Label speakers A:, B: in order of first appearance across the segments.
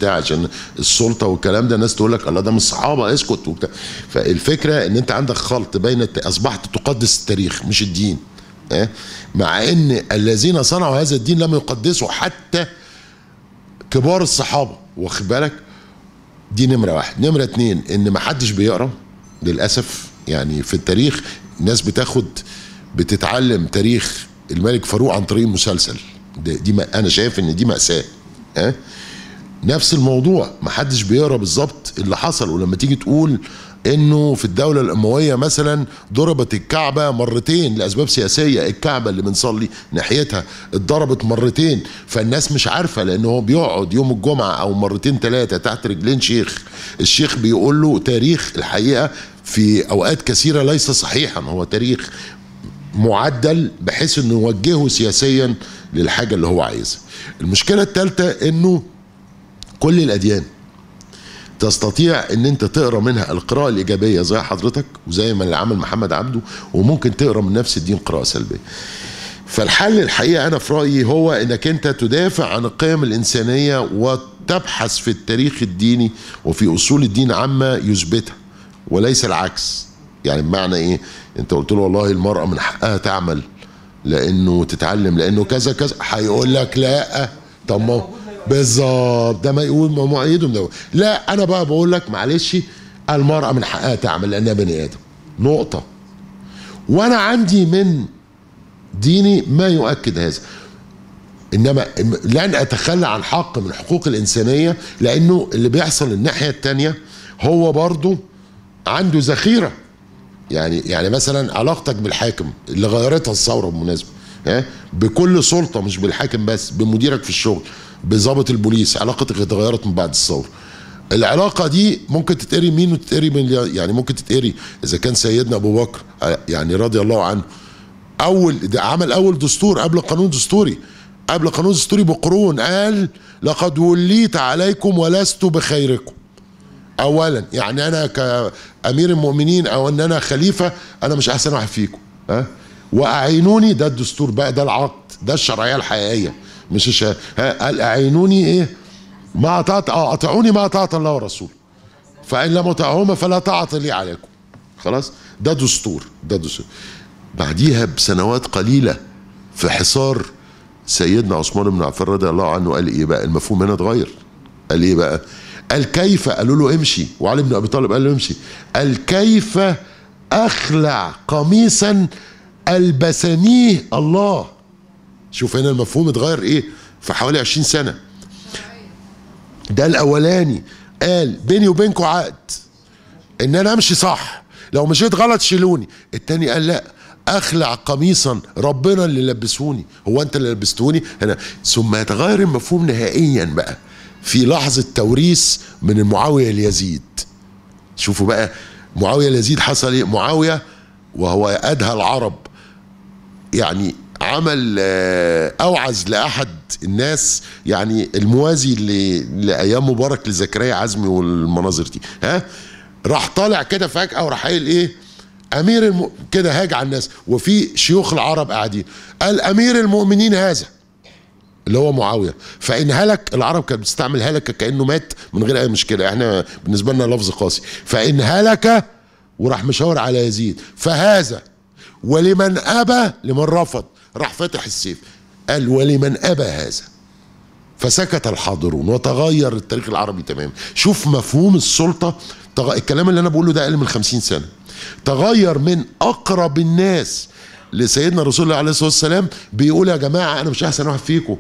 A: وبتاع عشان السلطه والكلام ده الناس تقول لك الله ده من الصحابه اسكت وبتاع فالفكره ان انت عندك خلط بين الت... اصبحت تقدس التاريخ مش الدين اه؟ مع ان الذين صنعوا هذا الدين لم يقدسوا حتى كبار الصحابه واخد بالك دي نمره واحد نمره اتنين ان ما حدش بيقرا للاسف يعني في التاريخ الناس بتاخد بتتعلم تاريخ الملك فاروق عن طريق المسلسل دي, دي ما انا شايف ان دي ماساه ها نفس الموضوع ما حدش بيقرا بالظبط اللي حصل ولما تيجي تقول انه في الدوله الامويه مثلا ضربت الكعبه مرتين لاسباب سياسيه الكعبه اللي بنصلي ناحيتها اتضربت مرتين فالناس مش عارفه لان هو بيقعد يوم الجمعه او مرتين ثلاثه تحت رجلين شيخ الشيخ بيقول له تاريخ الحقيقه في اوقات كثيره ليس صحيحا هو تاريخ معدل بحيث انه يوجهه سياسيا للحاجه اللي هو عايزها المشكله الثالثه انه كل الاديان تستطيع ان انت تقرا منها القراءه الايجابيه زي حضرتك وزي ما اللي عمل محمد عبده وممكن تقرا من نفس الدين قراءه سلبيه فالحل الحقيقه انا في رايي هو انك انت تدافع عن القيم الانسانيه وتبحث في التاريخ الديني وفي اصول الدين عما يثبتها وليس العكس يعني بمعنى ايه انت قلت له والله المراه من حقها تعمل لانه تتعلم لانه كذا كذا هيقول لك لا طب ما بالظبط ده ما يقول ما مؤيده ده لا انا بقى بقول لك معلش المراه من حقها تعمل لانها بني ادم نقطه وانا عندي من ديني ما يؤكد هذا انما لن اتخلى عن حق من حقوق الانسانيه لانه اللي بيحصل الناحيه الثانيه هو برضه عنده ذخيره يعني يعني مثلا علاقتك بالحاكم اللي غيرتها الثوره بالمناسبه ها بكل سلطه مش بالحاكم بس بمديرك في الشغل بضابط البوليس علاقتك اتغيرت من بعد الثوره العلاقة دي ممكن تتقري مين وتتقري من يعني ممكن تتقري إذا كان سيدنا أبو بكر يعني رضي الله عنه أول ده عمل أول دستور قبل قانون دستوري قبل قانون دستوري بقرون قال لقد وليت عليكم ولست بخيركم اولا يعني انا كامير المؤمنين او ان انا خليفه انا مش احسن واحد فيكم ها واعينوني ده الدستور بقى ده العقد ده الشرعيه الحقيقيه مش الش... ها قال اعينوني ايه ما اطعت اه اطيعوني ما اطعت الله ورسوله فان لم اطعهما فلا طاعه لي عليكم خلاص ده دستور ده دستور بعديها بسنوات قليله في حصار سيدنا عثمان بن عفان رضي الله عنه قال ايه بقى المفهوم هنا اتغير قال ايه بقى قال كيف قالوا له امشي وعلي بن ابي طالب قال له امشي قال كيف اخلع قميصا البسنيه الله شوف هنا المفهوم اتغير ايه في حوالي 20 سنه ده الاولاني قال بيني وبينكم عقد ان انا امشي صح لو مشيت غلط شيلوني التاني قال لا اخلع قميصا ربنا اللي لبسوني هو انت اللي لبستوني هنا ثم يتغير المفهوم نهائيا بقى في لحظة توريث من معاوية ليزيد شوفوا بقى معاوية ليزيد حصل ايه معاوية وهو أدهى العرب يعني عمل أوعز لأحد الناس يعني الموازي لأيام مبارك لزكريا عزمي والمناظر دي ها راح طالع كده فجأة وراح قايل ايه أمير الم... كده هاج على الناس وفي شيوخ العرب قاعدين قال أمير المؤمنين هذا اللي هو معاويه فان هلك العرب كانت بتستعمل هلك كانه مات من غير اي مشكله احنا بالنسبه لنا لفظ قاسي فان هلك وراح مشاور على يزيد فهذا ولمن ابى لمن رفض راح فاتح السيف قال ولمن ابى هذا فسكت الحاضرون وتغير التاريخ العربي تماما شوف مفهوم السلطه تغ... الكلام اللي انا بقوله ده اقل من 50 سنه تغير من اقرب الناس لسيدنا رسول الله عليه الصلاه والسلام بيقول يا جماعه انا مش احسن واحد فيكم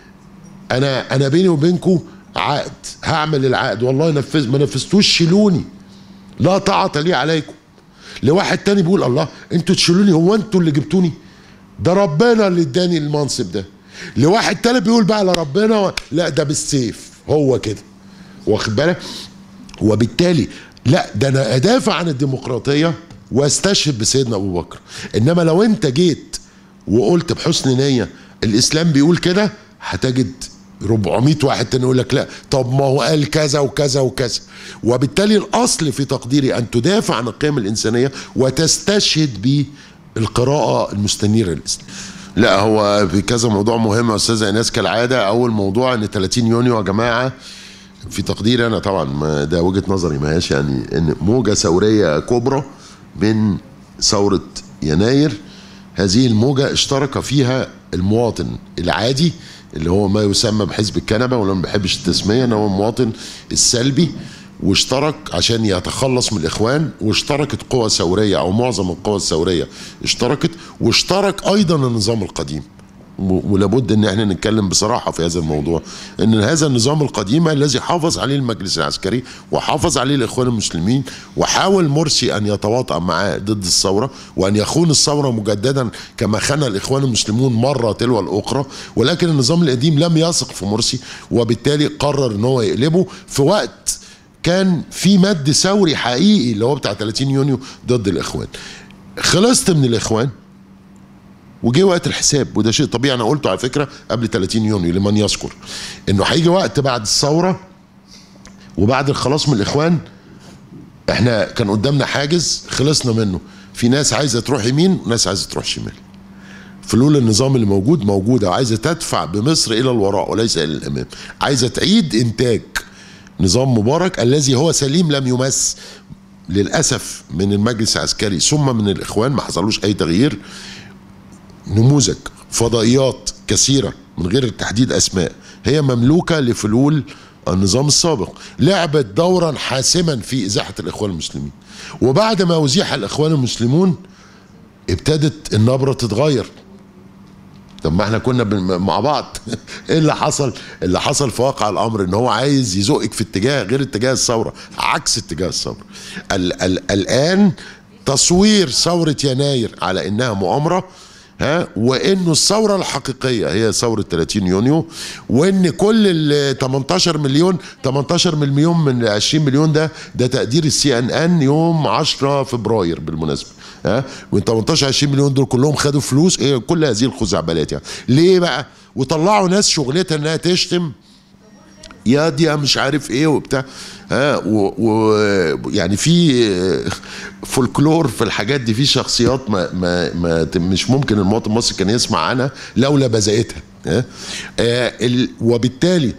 A: انا انا بيني وبينكم عقد هعمل العقد والله نفذ ما نفذتوش شيلوني لا طاعه لي عليكم لواحد تاني بيقول الله انتوا تشيلوني هو انتوا اللي جبتوني ده ربنا اللي اداني المنصب ده لواحد تاني بيقول بقى لربنا و... لا ده بالسيف هو كده واخد بالك وبالتالي لا ده انا ادافع عن الديمقراطيه واستشهد بسيدنا ابو بكر انما لو انت جيت وقلت بحسن نيه الاسلام بيقول كده هتجد 400 واحد تاني يقول لك لا طب ما هو قال كذا وكذا وكذا وبالتالي الاصل في تقديري ان تدافع عن القيم الانسانيه وتستشهد بالقراءه المستنيره للاسلام لا هو في كذا موضوع مهم يا استاذه ايناس كالعاده اول موضوع ان 30 يونيو يا جماعه في تقديري انا طبعا ما ده وجهه نظري ما هياش يعني ان موجه ثوريه كبرى من ثوره يناير هذه الموجه اشترك فيها المواطن العادي اللي هو ما يسمى بحزب الكنبه ولا ما بحبش التسميه ان هو المواطن السلبي واشترك عشان يتخلص من الاخوان واشتركت قوى ثوريه او معظم القوى الثوريه اشتركت واشترك ايضا النظام القديم و- ولابد ان احنا نتكلم بصراحه في هذا الموضوع ان هذا النظام القديم الذي حافظ عليه المجلس العسكري وحافظ عليه الاخوان المسلمين وحاول مرسي ان يتواطأ معاه ضد الثوره وان يخون الثوره مجددا كما خان الاخوان المسلمون مره تلو الاخرى ولكن النظام القديم لم يثق في مرسي وبالتالي قرر ان هو يقلبه في وقت كان في مد ثوري حقيقي اللي هو بتاع 30 يونيو ضد الاخوان خلصت من الاخوان وجه وقت الحساب وده شيء طبيعي انا قلته على فكره قبل 30 يونيو لمن يذكر انه هيجي وقت بعد الثوره وبعد الخلاص من الاخوان احنا كان قدامنا حاجز خلصنا منه في ناس عايزه تروح يمين وناس عايزه تروح شمال فلول النظام اللي موجود موجوده وعايزه تدفع بمصر الى الوراء وليس الى الامام عايزه تعيد انتاج نظام مبارك الذي هو سليم لم يمس للاسف من المجلس العسكري ثم من الاخوان ما حصلوش اي تغيير نموذج فضائيات كثيره من غير تحديد اسماء هي مملوكه لفلول النظام السابق لعبت دورا حاسما في ازاحه الاخوان المسلمين وبعد ما ازيح الاخوان المسلمون ابتدت النبره تتغير طب ما احنا كنا بن- مع بعض ايه اللي حصل اللي حصل في واقع الامر ان هو عايز يزقك في اتجاه غير اتجاه الثوره عكس اتجاه الثوره ال ال الان تصوير ثوره يناير على انها مؤامره ها وانه الثوره الحقيقيه هي ثوره 30 يونيو وان كل ال 18 مليون 18 مليون من ال 20 مليون ده ده تقدير السي ان ان يوم 10 فبراير بالمناسبه ها وال 18 20 مليون دول كلهم خدوا فلوس ايه كل هذه الخزعبلات يعني ليه بقى وطلعوا ناس شغلتها انها تشتم يا دي مش عارف ايه وبتاع ها و, و يعني في فولكلور في الحاجات دي في شخصيات ما, ما, ما مش ممكن المواطن المصري كان يسمع عنها لولا بذائتها ها آه ال وبالتالي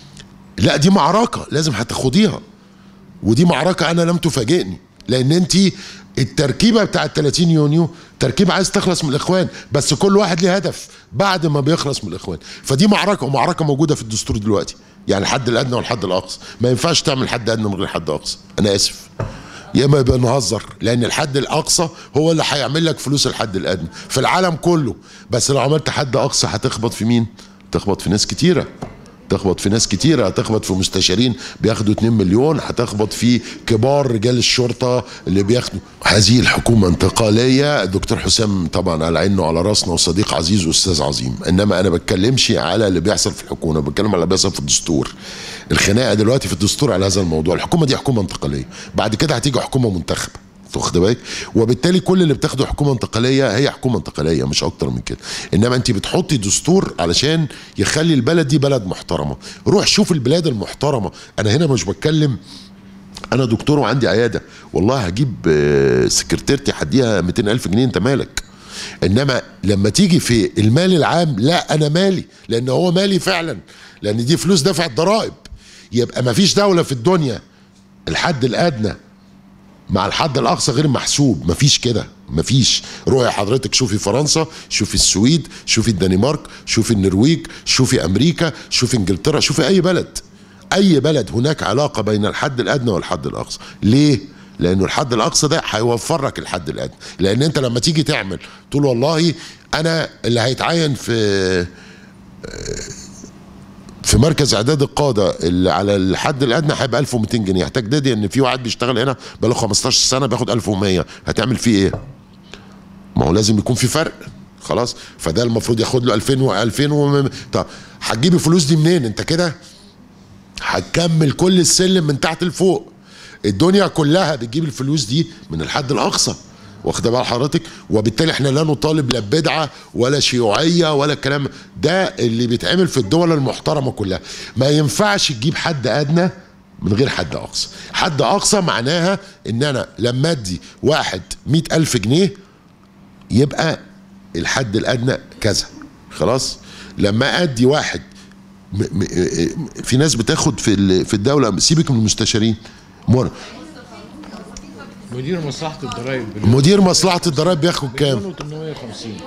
A: لا دي معركه لازم هتاخديها ودي معركه انا لم تفاجئني لان انت التركيبه بتاعت 30 يونيو تركيبه عايز تخلص من الاخوان بس كل واحد ليه هدف بعد ما بيخلص من الاخوان فدي معركه ومعركه موجوده في الدستور دلوقتي يعني الحد الادنى والحد الاقصى ما ينفعش تعمل حد ادنى من غير حد اقصى انا اسف يا اما يبقى نهزر لان الحد الاقصى هو اللي هيعمل لك فلوس الحد الادنى في العالم كله بس لو عملت حد اقصى هتخبط في مين تخبط في ناس كتيره تخبط في ناس كتيرة هتخبط في مستشارين بياخدوا 2 مليون هتخبط في كبار رجال الشرطة اللي بياخدوا هذه الحكومة انتقالية الدكتور حسام طبعا على عينه وعلى راسنا وصديق عزيز واستاذ عظيم انما انا بتكلمش على اللي بيحصل في الحكومة بتكلم على اللي بيحصل في الدستور الخناقة دلوقتي في الدستور على هذا الموضوع الحكومة دي حكومة انتقالية بعد كده هتيجي حكومة منتخبة واخد بالك وبالتالي كل اللي بتاخده حكومه انتقاليه هي حكومه انتقاليه مش اكتر من كده انما انت بتحطي دستور علشان يخلي البلد دي بلد محترمه روح شوف البلاد المحترمه انا هنا مش بتكلم انا دكتور وعندي عياده والله هجيب آه، سكرتيرتي هديها 200 الف جنيه انت مالك انما لما تيجي في المال العام لا انا مالي لان هو مالي فعلا لان دي فلوس دفعت ضرائب يبقى ما فيش دوله في الدنيا الحد الادنى مع الحد الاقصى غير محسوب مفيش كده مفيش روحي حضرتك شوفي فرنسا شوفي السويد شوفي الدنمارك شوفي النرويج شوفي امريكا شوفي انجلترا شوفي اي بلد اي بلد هناك علاقه بين الحد الادنى والحد الاقصى ليه لانه الحد الاقصى ده هيوفر لك الحد الادنى لان انت لما تيجي تعمل تقول والله انا اللي هيتعين في في مركز اعداد القاده اللي على الحد الادنى هيبقى 1200 جنيه هتجددي ان في واحد بيشتغل هنا بقاله 15 سنه بياخد 1100 هتعمل فيه ايه؟ ما هو لازم يكون في فرق خلاص فده المفروض ياخد له 2000 و 2000 و طب هتجيب الفلوس دي منين انت كده؟ هتكمل كل السلم من تحت لفوق الدنيا كلها بتجيب الفلوس دي من الحد الاقصى واخده بال حضرتك وبالتالي احنا لا نطالب لا بدعه ولا شيوعيه ولا الكلام ده اللي بيتعمل في الدول المحترمه كلها ما ينفعش تجيب حد ادنى من غير حد اقصى حد اقصى معناها ان انا لما ادي واحد مئة الف جنيه يبقى الحد الادنى كذا خلاص لما ادي واحد م م في ناس بتاخد في ال- في الدوله سيبك من المستشارين مر-
B: مدير مصلحه الضرايب
A: مدير مصلحه الضرائب بياخد كام؟
B: مليون و850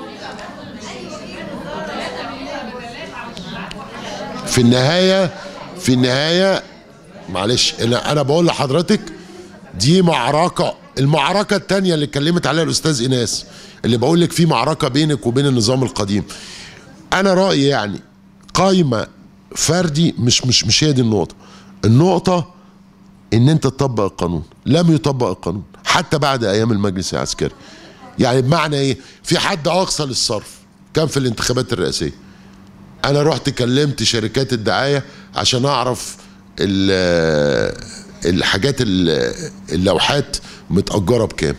A: في النهايه في النهايه معلش انا انا بقول لحضرتك دي معركه المعركه الثانيه اللي اتكلمت عليها الاستاذ ايناس اللي بقول لك في معركه بينك وبين النظام القديم انا رايي يعني قايمه فردي مش مش مش هي دي النقطه النقطه ان انت تطبق القانون لم يطبق القانون حتى بعد ايام المجلس العسكري يعني بمعنى ايه في حد اقصى للصرف كان في الانتخابات الرئاسيه انا رحت كلمت شركات الدعايه عشان اعرف ال- الحاجات ال- اللوحات متاجره بكام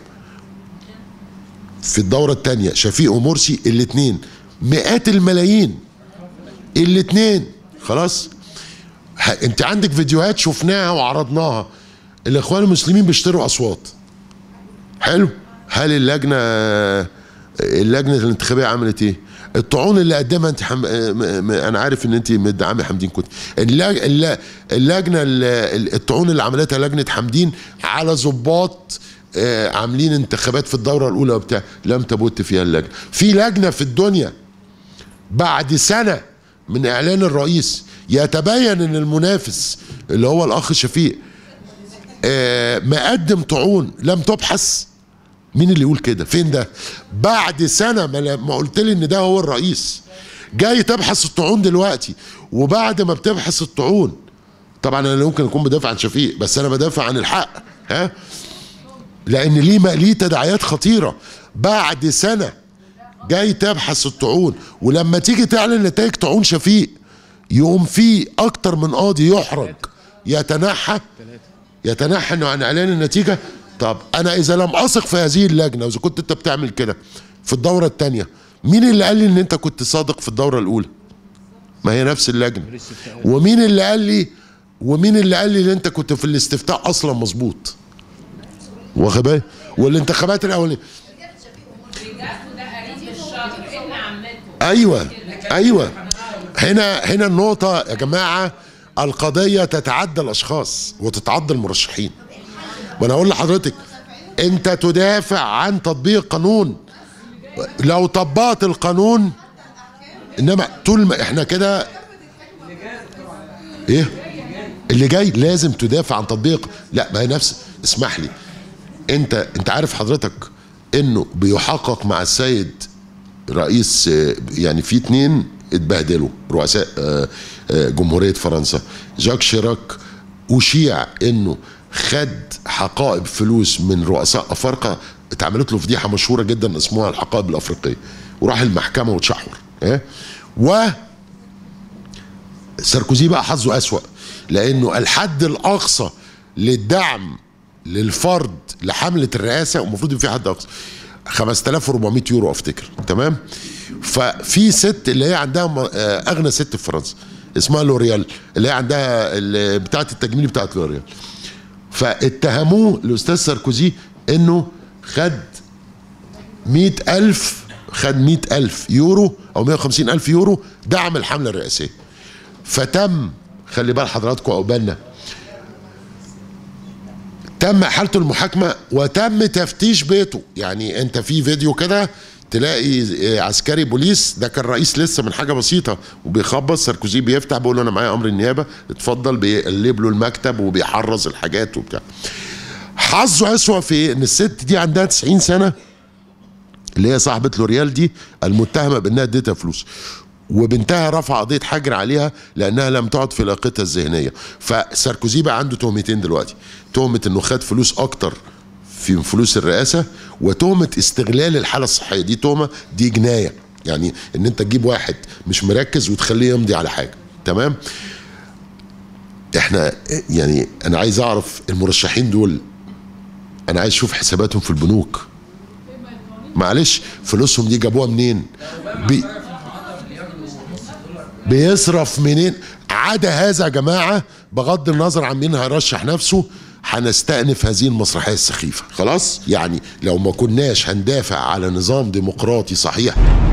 A: في الدوره الثانيه شفيق ومرسي الاثنين مئات الملايين الاثنين خلاص ه- انت عندك فيديوهات شفناها وعرضناها الاخوان المسلمين بيشتروا اصوات حلو هل اللجنه اللجنه الانتخابيه عملت ايه الطعون اللي قدمها انت حم... م... م... انا عارف ان انت مدعمه حمدين كنت اللج... الل- اللجنه ال- الطعون اللي عملتها لجنه حمدين على ضباط آه، عاملين انتخابات في الدوره الاولى وبتاع لم تبت فيها اللجنه في لجنه في الدنيا بعد سنه من اعلان الرئيس يتبين ان المنافس اللي هو الاخ شفيق آه، مقدم طعون لم تبحث مين اللي يقول كده فين ده بعد سنه ما, ما قلت لي ان ده هو الرئيس جاي تبحث الطعون دلوقتي وبعد ما بتبحث الطعون طبعا انا ممكن اكون بدافع عن شفيق بس انا بدافع عن الحق ها لان ليه ما- ليه تداعيات خطيره بعد سنه جاي تبحث الطعون ولما تيجي تعلن نتائج طعون شفيق يقوم في اكتر من قاضي يحرج يتنحى يتنحى انه عن اعلان النتيجه طب انا اذا لم اثق في هذه اللجنه واذا كنت انت بتعمل كده في الدوره الثانيه مين اللي قال لي ان انت كنت صادق في الدوره الاولى ما هي نفس اللجنه ومين اللي قال لي ومين اللي قال لي ان انت كنت في الاستفتاء اصلا مظبوط واخد بالك والانتخابات الاولانيه ايوه ايوه هنا هنا النقطه يا جماعه القضيه تتعدى الاشخاص وتتعدى المرشحين وانا اقول لحضرتك انت تدافع عن تطبيق قانون لو طبقت القانون انما طول ما احنا كده ايه اللي جاي لازم تدافع عن تطبيق لا ما هي نفس اسمح لي انت انت عارف حضرتك انه بيحقق مع السيد رئيس آه، يعني في اتنين اتبهدلوا رؤساء آه، آه، جمهورية فرنسا جاك شيراك أشيع انه خد حقائب فلوس من رؤساء افارقه اتعملت له فضيحه مشهوره جدا اسمها الحقائب الافريقيه وراح المحكمه واتشحور اه و ساركوزي بقى حظه أسوأ لأنه الحد الأقصى للدعم للفرد لحملة الرئاسة ومفروض يبقى في حد أقصى 5400 يورو أفتكر تمام ففي ست اللي هي عندها م- آه، أغنى ست في فرنسا اسمها لوريال اللي هي عندها ال- بتاعة التجميل بتاعة لوريال فاتهموه الأستاذ ساركوزي إنه خد مئة ألف خد مئة ألف يورو أو مئة وخمسين ألف يورو دعم الحملة الرئاسية فتم خلي بال حضراتكم عقبالنا تم حالته المحاكمة وتم تفتيش بيته يعني انت في فيديو كده تلاقي آه، عسكري بوليس ده كان رئيس لسه من حاجه بسيطه وبيخبط ساركوزي بيفتح بيقول له انا معايا امر النيابه اتفضل بيقلب له المكتب وبيحرز الحاجات وبتاع حظه اسوأ في إيه؟ ان الست دي عندها 90 سنه اللي هي صاحبه لوريال دي المتهمه بانها اديتها فلوس وبنتها رفع قضيه حجر عليها لانها لم تعد في لاقتها الذهنيه فساركوزي بقى عنده تهمتين دلوقتي تهمه انه خد فلوس اكتر في فلوس الرئاسه وتهمه استغلال الحاله الصحيه دي تهمه دي جنايه يعني ان انت تجيب واحد مش مركز وتخليه يمضي على حاجه تمام احنا يعني انا عايز اعرف المرشحين دول انا عايز اشوف حساباتهم في البنوك معلش فلوسهم دي جابوها منين بي بيصرف منين عدا هذا يا جماعة بغض النظر عن مين هيرشح نفسه هنستأنف هذه المسرحية السخيفة خلاص يعني لو ما كناش هندافع على نظام ديمقراطي صحيح